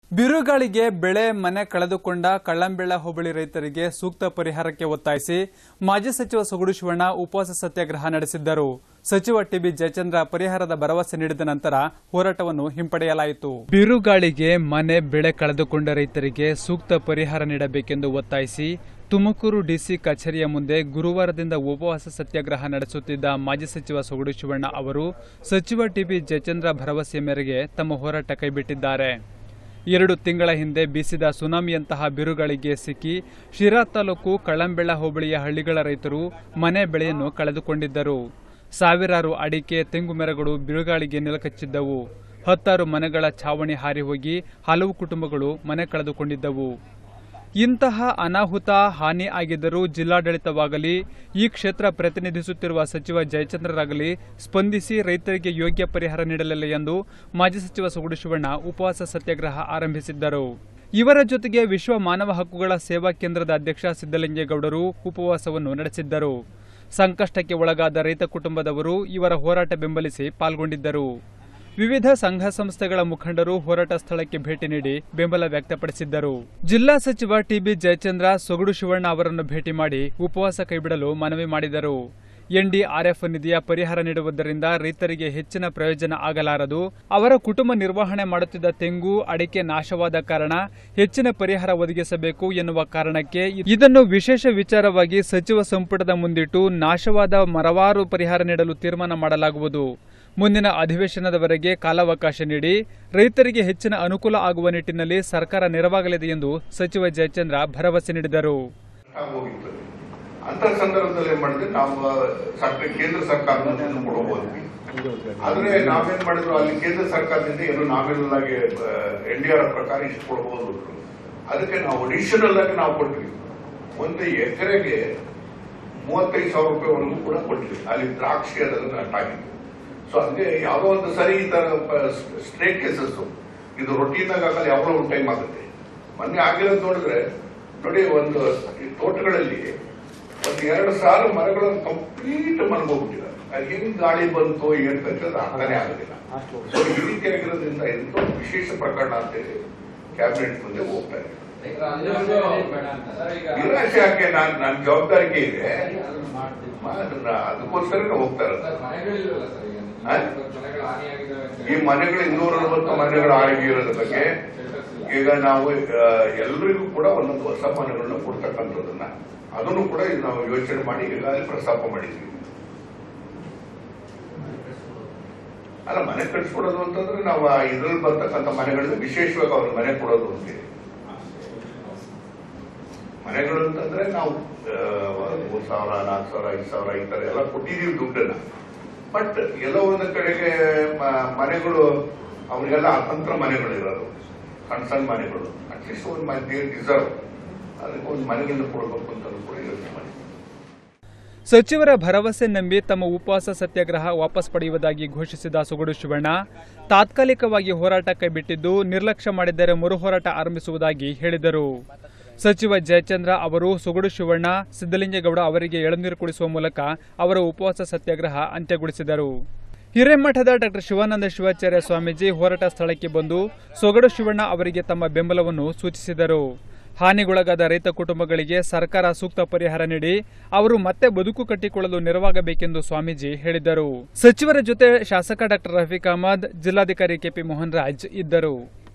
ಬಿರುಗಾಳಿಗೆ ಬೆಳೆ ಮನೆ ಕಳೆದುಕೊಂಡ ಕಳ್ಳಂಬೆಳ ಹೋಬಳಿ ರೈತರಿಗೆ ಸೂಕ್ತ ಪರಿಹಾರಕ್ಕೆ ಒತ್ತಾಯಿಸಿ ಮಾಜಿ ಸಚಿವ ಸೊಗಡು ಶಿವಣ್ಣ ಉಪವಾಸ ಸತ್ಯಾಗ್ರಹ ನಡೆಸಿದ್ದರು ಸಚಿವ ಟಿಬಿ ಜಯಚಂದ್ರ ಪರಿಹಾರದ ಭರವಸೆ ನೀಡಿದ ನಂತರ ಹೋರಾಟವನ್ನು ಹಿಂಪಡೆಯಲಾಯಿತು ಬಿರುಗಾಳಿಗೆ ಮನೆ ಬೆಳೆ ಕಳೆದುಕೊಂಡ ರೈತರಿಗೆ ಸೂಕ್ತ ಪರಿಹಾರ ನೀಡಬೇಕೆಂದು ಒತ್ತಾಯಿಸಿ ತುಮಕೂರು ಡಿಸಿ ಕಚೇರಿಯ ಮುಂದೆ ಗುರುವಾರದಿಂದ ಉಪವಾಸ ಸತ್ಯಾಗ್ರಹ ನಡೆಸುತ್ತಿದ್ದ ಮಾಜಿ ಸಚಿವ ಸೊಗಡು ಶಿವಣ್ಣ ಅವರು ಸಚಿವ ಟಿಬಿ ಜಯಚಂದ್ರ ಭರವಸೆ ಮೇರೆಗೆ ತಮ್ಮ ಹೋರಾಟ ಕೈಬಿಟ್ಟಿದ್ದಾರೆ ಎರಡು ತಿಂಗಳ ಹಿಂದೆ ಬೀಸಿದ ಸುನಾಮಿಯಂತಹ ಬಿರುಗಾಳಿಗೆ ಸಿಕ್ಕಿ ಶಿರಾ ತಾಲೂಕು ಕಳ್ಳಂಬೆಳ ಹೋಬಳಿಯ ಹಳ್ಳಿಗಳ ರೈತರು ಮನೆ ಬೆಳೆಯನ್ನು ಕಳೆದುಕೊಂಡಿದ್ದರು ಸಾವಿರಾರು ಅಡಿಕೆ ತೆಂಗು ಮರಗಳು ಬಿರುಗಾಳಿಗೆ ನೆಲಕಚ್ಚಿದ್ದವು ಹತ್ತಾರು ಮನೆಗಳ ಛಾವಣಿ ಹಾರಿ ಹೋಗಿ ಹಲವು ಕುಟುಂಬಗಳು ಮನೆ ಕಳೆದುಕೊಂಡಿದ್ದವು ಇಂತಹ ಅನಾಹುತ ಹಾನಿ ಆಗಿದ್ದರೂ ಜಿಲ್ಲಾಡಳಿತವಾಗಲಿ ಈ ಕ್ಷೇತ್ರ ಪ್ರತಿನಿಧಿಸುತ್ತಿರುವ ಸಚಿವ ಜಯಚಂದ್ರರಾಗಲಿ ಸ್ಪಂದಿಸಿ ರೈತರಿಗೆ ಯೋಗ್ಯ ಪರಿಹಾರ ನೀಡಲಿಲ್ಲ ಎಂದು ಮಾಜಿ ಸಚಿವ ಸೊಗಡು ಶಿವಣ್ಣ ಉಪವಾಸ ಸತ್ಯಾಗ್ರಹ ಆರಂಭಿಸಿದ್ದರು ಇವರ ಜೊತೆಗೆ ವಿಶ್ವ ಮಾನವ ಹಕ್ಕುಗಳ ಸೇವಾ ಕೇಂದ್ರದ ಅಧ್ಯಕ್ಷ ಸಿದ್ದಲಿಂಗೇಗೌಡರು ಉಪವಾಸವನ್ನು ನಡೆಸಿದ್ದರು ಸಂಕಷ್ಟಕ್ಕೆ ಒಳಗಾದ ರೈತ ಕುಟುಂಬದವರು ಇವರ ಹೋರಾಟ ಬೆಂಬಲಿಸಿ ಪಾಲ್ಗೊಂಡಿದ್ದರು ವಿವಿಧ ಸಂಘ ಸಂಸ್ಥೆಗಳ ಮುಖಂಡರು ಹೋರಾಟ ಸ್ಥಳಕ್ಕೆ ಭೇಟಿ ನೀಡಿ ಬೆಂಬಲ ವ್ಯಕ್ತಪಡಿಸಿದ್ದರು ಜಿಲ್ಲಾ ಸಚಿವ ಟಿಬಿ ಜಯಚಂದ್ರ ಸೊಗಡು ಶಿವಣ್ಣ ಅವರನ್ನು ಭೇಟಿ ಮಾಡಿ ಉಪವಾಸ ಕೈಬಿಡಲು ಮನವಿ ಮಾಡಿದರು ಎನ್ಡಿಆರ್ಎಫ್ ನಿಧಿಯ ಪರಿಹಾರ ನೀಡುವುದರಿಂದ ರೈತರಿಗೆ ಹೆಚ್ಚಿನ ಪ್ರಯೋಜನ ಆಗಲಾರದು ಅವರ ಕುಟುಂಬ ನಿರ್ವಹಣೆ ಮಾಡುತ್ತಿದ್ದ ತೆಂಗು ಅಡಿಕೆ ನಾಶವಾದ ಕಾರಣ ಹೆಚ್ಚಿನ ಪರಿಹಾರ ಒದಗಿಸಬೇಕು ಎನ್ನುವ ಕಾರಣಕ್ಕೆ ಇದನ್ನು ವಿಶೇಷ ವಿಚಾರವಾಗಿ ಸಚಿವ ಸಂಪುಟದ ಮುಂದಿಟ್ಟು ನಾಶವಾದ ಮರವಾರು ಪರಿಹಾರ ನೀಡಲು ತೀರ್ಮಾನ ಮಾಡಲಾಗುವುದು ಮುಂದಿನ ಅಧಿವೇಶನದವರೆಗೆ ಕಾಲಾವಕಾಶ ನೀಡಿ ರೈತರಿಗೆ ಹೆಚ್ಚಿನ ಅನುಕೂಲ ಆಗುವ ನಿಟ್ಟಿನಲ್ಲಿ ಸರ್ಕಾರ ನೆರವಾಗಲಿದೆ ಎಂದು ಸಚಿವ ಜಯಚಂದ್ರ ಭರವಸೆ ನೀಡಿದರು ಆಗೋಗಿತ್ತು ಅಂತ ಸಂದರ್ಭದಲ್ಲಿ ಏನ್ ಮಾಡಿದ್ರೆ ನಾವು ಸರ್ಕಾರ ಕೇಂದ್ರ ಸರ್ಕಾರದಿಂದ ಕೊಡಬಹುದು ಆದ್ರೆ ನಾವೇನ್ ಮಾಡಿದ್ರು ಅಲ್ಲಿ ಕೇಂದ್ರ ಸರ್ಕಾರದಿಂದ ಏನು ನಾವೆಲ್ಲಾಗಿ ಎನ್ ಡಿ ಆರ್ ಪ್ರಕಾರ ಇಷ್ಟು ಕೊಡಬಹುದು ಅಂದ್ರು. ಅದಕ್ಕೆ ನಾವು ಅಡಿಷನಲ್ ಆಗಿ ನಾವು ಕೊಟ್ವಿ ಒಂದು ಎಕರೆಗೆ ಮೂವತ್ತೈದು ಸಾವಿರ ರೂಪಾಯಿವರೆಗೂ ಕೂಡ ಕೊಟ್ವಿ ಅಲ್ಲಿ ದ್ರಾಕ್ಷಿ ಅದೆಲ್ಲ ನಟ್ಟಾಗಿತ್ತು ಸೊ ಹಂಗೆ ಯಾವುದೋ ಒಂದು ಸರಿ ಈ ತರ ಸ್ಟ್ರೇಟ್ ಕೇಸಸ್ ಇದು ರೊಟೀನಾಗ ಆಗಲ್ಲ ಯಾವಾಗಲೂ ಒಂದು ಟೈಮ್ ಆಗುತ್ತೆ ಮೊನ್ನೆ ಆಗಿರೋದು ನೋಡಿದ್ರೆ ನೋಡಿ ಒಂದು ಈ ತೋಟಗಳಲ್ಲಿ ಒಂದು ಎರಡು ಸಾವಿರ ಮರಗಳನ್ನು ಕಂಪ್ಲೀಟ್ ಮನಗೋಗ್ಬಿಟ್ಟಿದ್ದಾರೆ ಅದು ಹೆಂಗ್ ಗಾಳಿ ಬಂತು ಏನ್ ಕಚ್ಚೋದು ಅರ್ಥನೇ ಆಗೋದಿಲ್ಲ ಸೊ ಈ ರೀತಿ ಆಗಿರೋದ್ರಿಂದ ಎಂತೋ ವಿಶೇಷ ಪ್ರಕರಣ ಅಂತೇಳಿ ಕ್ಯಾಬಿನೆಟ್ ಮುಂದೆ ಹೋಗ್ತಾ ಇದೆ ನಿರಾಶೆ ಯಾಕೆ ನಾನ್ ನನ್ನ ಜವಾಬ್ದಾರಿಗೆ ಇದೆ ಅದನ್ನ ಅದಕ್ಕೋಸ್ಕರ ಹೋಗ್ತಾ ಇರೋದು ಈ ಮನೆಗಳು ಇನ್ನೂರ ಅರವತ್ತು ಮನೆಗಳ ಆರೋಗ್ಯ ಇರೋದ್ರ ಬಗ್ಗೆ ಈಗ ನಾವು ಆ, ಎಲ್ರಿಗೂ ಕೂಡ ಒಂದೊಂದು ಹೊಸ ಮನೆಗಳನ್ನ ಕೊಡ್ತಕ್ಕಂಥದ್ದನ್ನ ಅದನ್ನು ಕೂಡ ಈಗ ನಾವು ಯೋಚನೆ ಮಾಡಿ ಈಗಾಗಲೇ ಪ್ರಸ್ತಾಪ ಮಾಡಿದ್ವಿ ಅಲ್ಲ ಮನೆ ಕಟ್ಸ್ಕೊಡೋದು ಅಂತಂದ್ರೆ ನಾವು ಆ ಇದ್ರಲ್ಲಿ ಬರ್ತಕ್ಕಂಥ ಮನೆಗಳನ್ನ ವಿಶೇಷವಾಗಿ ಅವ್ರ ಮನೆ ಕೊಡೋದು ಅಂತೀವಿ ಮನೆಗಳು ಅಂತಂದ್ರೆ ನಾವು ಆ, ಮೂರ್ ಸಾವಿರ ನಾಲ್ಕು ಸಾವಿರ ಐದು ಸಾವಿರ ಈ ತರ ಎಲ್ಲ ಕೊಟ್ಟಿದೀವಿ ದುಡ್ಡನ್ನ ಬಟ್ ಎಲ್ಲೋ ಒಂದು ಕಡೆಗೆ ಮ- ಮನೆಗಳು ಅವರಿಗೆಲ್ಲ ಅತಂತ್ರ ಮನೆಗಳು ಇರೋದು ಸಣ್ಣ ಸಣ್ಣ ಮನೆಗಳು ಅಟ್ಲೀಸ್ಟ್ ಒಂದು ಮನೆ ಡಿಸರ್ವ್ ಅದಕ್ಕೆ ಒಂದು ಮನೆಗಳನ್ನ ಕೊಡಬೇಕು ಅಂತ ಕೂಡ ಯೋಚನೆ ಮಾಡಿ ಸಚಿವರ ಭರವಸೆ ನಂಬಿ ತಮ್ಮ ಉಪವಾಸ ಸತ್ಯಾಗ್ರಹ ವಾಪಸ್ ಪಡೆಯುವುದಾಗಿ ಘೋಷಿಸಿದ ಸೊಗಡು ಶಿವಣ್ಣ ತಾತ್ಕಾಲಿಕವಾಗಿ ಹೋರಾಟ ಕೈಬಿಟ್ಟಿದ್ದು ನಿರ್ಲಕ್ಷ್ಯ ಮಾಡಿದರೆ ಮರು ಹೋರಾಟ ಆರಂಭಿಸುವುದಾಗಿ ಹೇಳಿದರು ಸಚಿವ ಜಯಚಂದ್ರ ಅವರು ಸೊಗಡು ಶಿವಣ್ಣ ಸಿದ್ದಲಿಂಗೇಗೌಡ ಅವರಿಗೆ ಎಳನೀರು ಕುಡಿಸುವ ಮೂಲಕ ಅವರ ಉಪವಾಸ ಸತ್ಯಾಗ್ರಹ ಅಂತ್ಯಗೊಳಿಸಿದರು ಹಿರೇಮಠದ ಡಾಕ್ಟರ್ ಶಿವಾನಂದ ಶಿವಾಚಾರ್ಯ ಸ್ವಾಮೀಜಿ ಹೋರಾಟ ಸ್ಥಳಕ್ಕೆ ಬಂದು ಸೊಗಡು ಶಿವಣ್ಣ ಅವರಿಗೆ ತಮ್ಮ ಬೆಂಬಲವನ್ನು ಸೂಚಿಸಿದರು ಹಾನಿಗೊಳಗಾದ ರೈತ ಕುಟುಂಬಗಳಿಗೆ ಸರ್ಕಾರ ಸೂಕ್ತ ಪರಿಹಾರ ನೀಡಿ ಅವರು ಮತ್ತೆ ಬದುಕು ಕಟ್ಟಿಕೊಳ್ಳಲು ನೆರವಾಗಬೇಕೆಂದು ಸ್ವಾಮೀಜಿ ಹೇಳಿದರು ಸಚಿವರ ಜೊತೆ ಶಾಸಕ ಡಾಕ್ಟರ್ ರಫೀಕ್ ಅಹಮದ್ ಜಿಲ್ಲಾಧಿಕಾರಿ ಕೆಪಿ ಮೋಹನ್ ರಾಜ್ ಇದ್ದರು